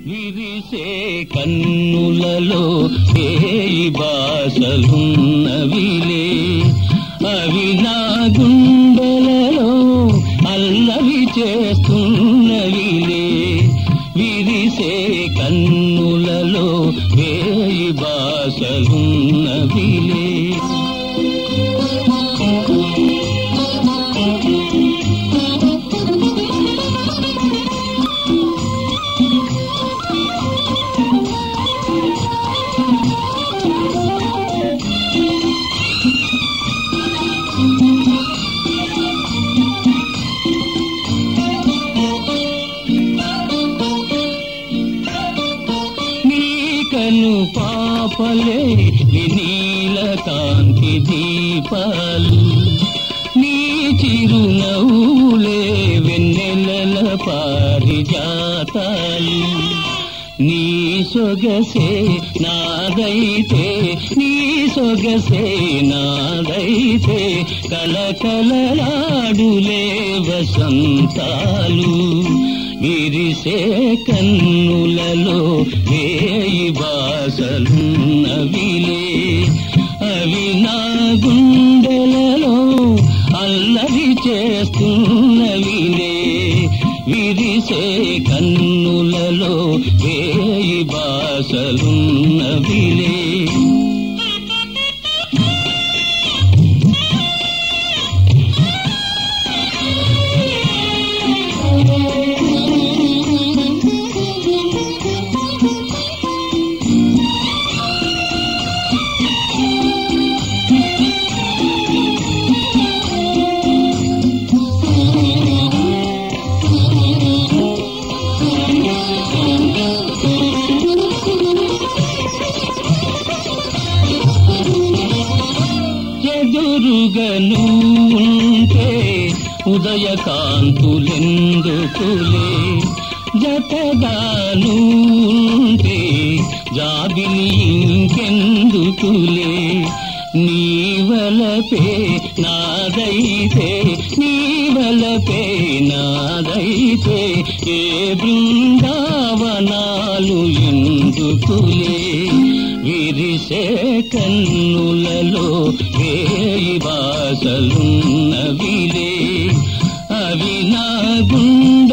విరిసే కన్నులలో ఏయి బాసలున్నవిలే అవి నా గుండెలలో అల్లవి చేస్తున్నవిలే విరిసే కన్నులలో వేయి బాసలున్నవిలే నీకను పాపలే నీల కాంతి దీపాలు నీ చిరునవ్వులే వెన్నెలల పారిజాతాలు నీ సొగసే నాదైతే నీ సొగసే నాదైతే కలకలలాడులే వసంతాలు విరిసే కన్నులలో వేయి బాసలున్నవిలే అవి నా గుండెలలో అల్లరి చేస్తున్నవిలే విరిసే కన్నులలో వేయి బాసలున్నవిలే ఎదురుగను ఉంటే ఉదయకాంతులెందుకులే జతగాను ఉంటే జాబిలి ఇంకెందుకులే నీవలపే నాదైతే నీవలపే నాదైతే ఏ బృందావనాలు ఎందుకులే విరిసే కన్నులలో వేయి బాసలున్నవిలే అవి నా గుండె